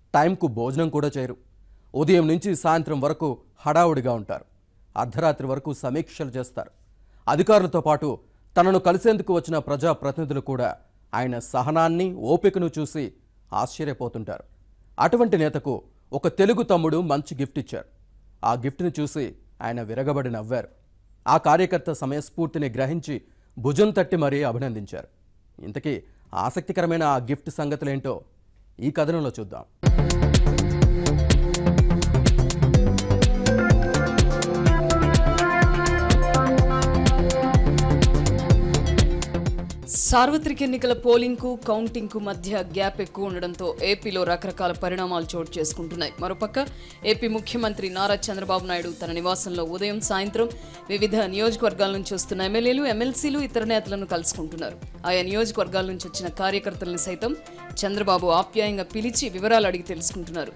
టైంకు భోజనం కూడా చేయరు ఉదయం నుంచి సాయంత్రం వరకు హడావుడిగా ఉంటారు అర్ధరాత్రి వరకు సమీక్షలు చేస్తారు అధికారులతో పాటు తనను కలిసేందుకు వచ్చిన ప్రజాప్రతినిధులు కూడా ఆయన సహనాన్ని ఓపికను చూసి ఆశ్చర్యపోతుంటారు అటువంటి నేతకు ఒక తెలుగు తమ్ముడు మంచి గిఫ్ట్ ఇచ్చారు ఆ గిఫ్ట్ని చూసి ఆయన విరగబడి నవ్వారు ఆ కార్యకర్త సమయస్ఫూర్తిని గ్రహించి భుజం తట్టి మరీ అభినందించారు ఇంతకీ ఆసక్తికరమైన ఆ గిఫ్ట్ సంగతులేంటో ఈ కథనంలో చూద్దాం సార్వత్రిక ఎన్నికల పోలింగ్ కు కౌంటింగ్ కు మధ్య గ్యాప్ ఎక్కువ ఉండడంతో ఏపీలో రకరకాల పరిణామాలు చోటు చేసుకుంటున్నాయి మరోపక్క ఏపీ ముఖ్యమంత్రి నారా చంద్రబాబు నాయుడు తన నివాసంలో ఉదయం సాయంత్రం వివిధ నియోజకవర్గాల నుంచి వస్తున్న ఎమ్మెల్యేలు ఎమ్మెల్సీలు ఇతర నేతలను కలుసుకుంటున్నారు ఆయా నియోజకవర్గాల నుంచి వచ్చిన కార్యకర్తలను సైతం చంద్రబాబు ఆప్యాయంగా పిలిచి వివరాలు అడిగి తెలుసుకుంటున్నారు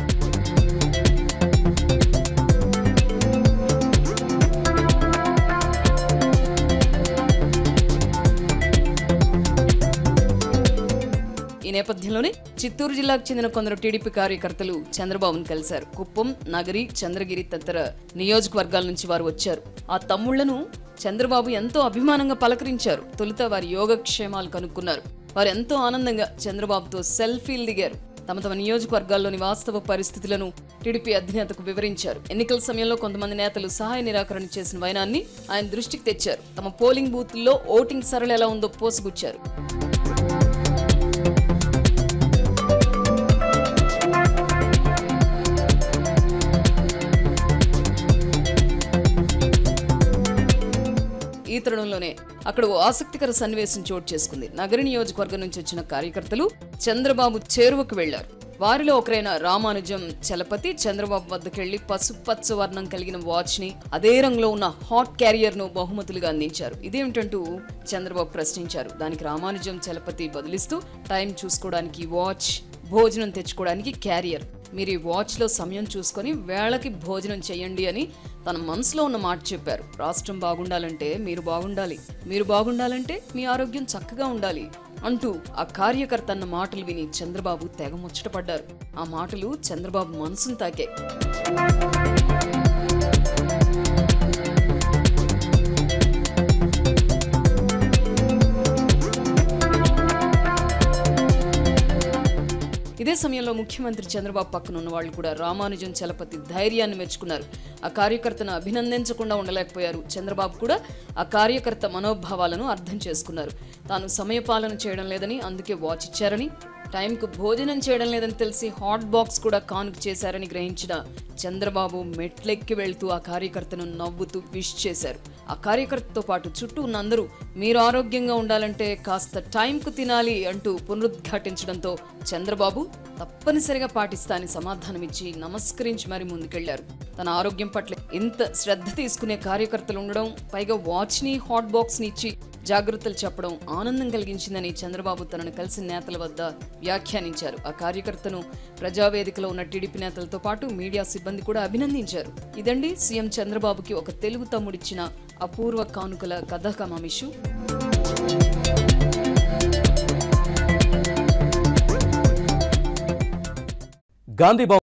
ఈ నేపథ్యంలోనే చిత్తూరు జిల్లాకు చెందిన కొందరు టీడీపీ కార్యకర్తలు చంద్రబాబును కలిశారు కుప్పం నగరి చంద్రగిరి తదితర నియోజకవర్గాల నుంచి వారు వచ్చారు ఆ తమ్ముళ్లను చంద్రబాబు ఎంతో అభిమానంగా పలకరించారు తొలుత వారి యోగక్షేమాలు కనుక్కున్నారు వారు ఎంతో ఆనందంగా చంద్రబాబుతో సెల్ఫీలు దిగారు తమ తమ నియోజకవర్గాల్లోని వాస్తవ పరిస్థితులను టీడీపీ అధినేతకు వివరించారు ఎన్నికల సమయంలో కొంతమంది నేతలు సహాయ నిరాకరణ చేసిన వైనాన్ని ఆయన దృష్టికి తెచ్చారు తమ పోలింగ్ బూత్ల్లో ఓటింగ్ సరళి ఎలా ఉందో పోసుగుచ్చారు ఈ తరుణంలోనే అక్కడ ఓ ఆసక్తికర సన్నివేశం చోటు చేసుకుంది నగరి నియోజకవర్గం నుంచి వచ్చిన కార్యకర్తలు చంద్రబాబు చేరువకు వెళ్లారు వారిలో ఒకరైన రామానుజం చలపతి చంద్రబాబు వద్దకెళ్లి పసుపచ్చ వర్ణం కలిగిన వాచ్ ని అదే రంగులో ఉన్న హాట్ క్యారియర్ ను బహుమతులుగా అందించారు ఇదేమిటంటూ చంద్రబాబు ప్రశ్నించారు దానికి రామానుజం చలపతి బదులిస్తూ టైం చూసుకోవడానికి వాచ్ భోజనం తెచ్చుకోవడానికి క్యారియర్ మీరు ఈ వాచ్లో సమయం చూసుకొని వేళకి భోజనం చేయండి అని తన మనసులో ఉన్న మాట చెప్పారు రాష్ట్రం బాగుండాలంటే మీరు బాగుండాలి మీరు బాగుండాలంటే మీ ఆరోగ్యం చక్కగా ఉండాలి అంటూ ఆ కార్యకర్త అన్న మాటలు విని చంద్రబాబు తెగ ముచ్చటపడ్డారు ఆ మాటలు చంద్రబాబు మనసును తాకాయి ఇదే సమయంలో ముఖ్యమంత్రి చంద్రబాబు పక్కన ఉన్న వాళ్ళు కూడా రామానుజం చలపతి ధైర్యాన్ని మెచ్చుకున్నారు ఆ కార్యకర్తను అభినందించకుండా ఉండలేకపోయారు చంద్రబాబు కూడా ఆ కార్యకర్త మనోభావాలను అర్థం చేసుకున్నారు తాను సమయపాలన చేయడం లేదని అందుకే వాచ్ ఇచ్చారని టైంకు భోజనం చేయడం లేదని తెలిసి హాట్ బాక్స్ కూడా కానుక చేశారని గ్రహించిన చంద్రబాబు మెట్లెక్కి వెళ్తూ ఆ కార్యకర్తను నవ్వుతూ విష్ చేశారు ఆ కార్యకర్తతో పాటు చుట్టూ ఉన్న అందరూ మీరు ఆరోగ్యంగా ఉండాలంటే కాస్త టైంకు తినాలి అంటూ పునరుద్ఘాటించడంతో చంద్రబాబు తప్పనిసరిగా పాటిస్తా అని సమాధానమిచ్చి నమస్కరించి మరి ముందుకెళ్లారు తన ఆరోగ్యం పట్ల ఇంత శ్రద్ధ తీసుకునే కార్యకర్తలు ఉండడం పైగా వాచ్ని హాట్ బాక్స్ని ఇచ్చి జాగ్రత్తలు చెప్పడం ఆనందం కలిగించిందని చంద్రబాబు తనను కలిసిన నేతల వద్ద వ్యాఖ్యానించారు ఆ కార్యకర్తను ప్రజావేదికలో ఉన్న టీడీపీ నేతలతో పాటు మీడియా సిబ్బంది కూడా అభినందించారు ఇదండి సీఎం చంద్రబాబుకి ఒక తెలుగు తమ్ముడిచ్చిన అపూర్వ కానుకల కథకమామిషు గాంధీ భవన్